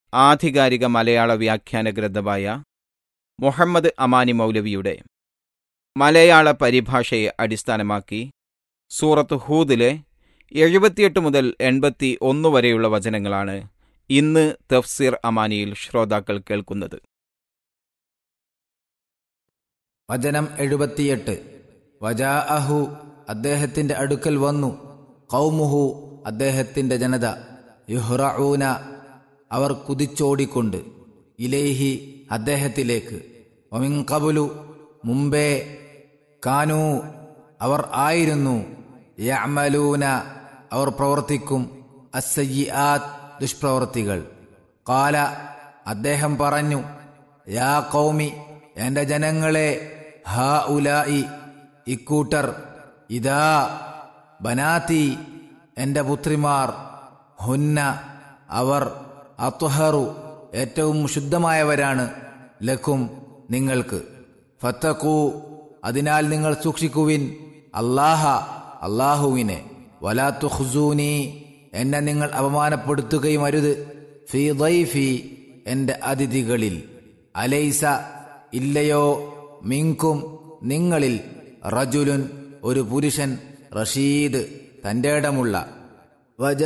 ആധികാരിക മലയാള വ്യാഖ്യാന ഗ്രന്ഥമായ മുഹമ്മദ് അമാനി മൗലവിയുടെ മലയാള പരിഭാഷയെ അടിസ്ഥാനമാക്കി സൂറത്ത് ഹൂദിലെ എഴുപത്തിയെട്ട് മുതൽ എൺപത്തി ഒന്ന് വരെയുള്ള വചനങ്ങളാണ് ഇന്ന് തഫ്സീർ അമാനിയിൽ ശ്രോതാക്കൾ കേൾക്കുന്നത് വചനം എഴുപത്തിയെട്ട് വജാ അഹു അദ്ദേഹത്തിന്റെ അടുക്കൽ വന്നു കൗമുഹു അദ്ദേഹത്തിന്റെ ജനത യുഹ്റഊന അവർ കുതിച്ചോടിക്കൊണ്ട് ഇലേഹി അദ്ദേഹത്തിലേക്ക് ഒമിൻ കബുലു മുമ്പേ കാനൂ അവർ ആയിരുന്നു യഅമലൂന അവർ പ്രവർത്തിക്കും അസയ്യാത് ദുഷ്പ്രവർത്തികൾ കാല അദ്ദേഹം പറഞ്ഞു യാ കൗമി എന്റെ ജനങ്ങളെ ഹാ ഉലായി ഇക്കൂട്ടർ ഇതാ ബനാത്തി എന്റെ പുത്രിമാർ ഹുന്ന അവർ അത്വഹറു ഏറ്റവും ശുദ്ധമായവരാണ് ലക്കും നിങ്ങൾക്ക് ഫത്തക്കൂ അതിനാൽ നിങ്ങൾ സൂക്ഷിക്കുവിൻ അല്ലാഹ അള്ളാഹുവിനെ വലാത്തു ഹുസൂനി എന്നെ നിങ്ങൾ അപമാനപ്പെടുത്തുകയും അരുത് ഫി ദൈഫി എന്റെ അതിഥികളിൽ അലൈസ ഇല്ലയോ മിങ്കും നിങ്ങളിൽ റജുലുൻ ഒരു പുരുഷൻ റഷീദ് തന്റെ ഇടമുള്ള വജ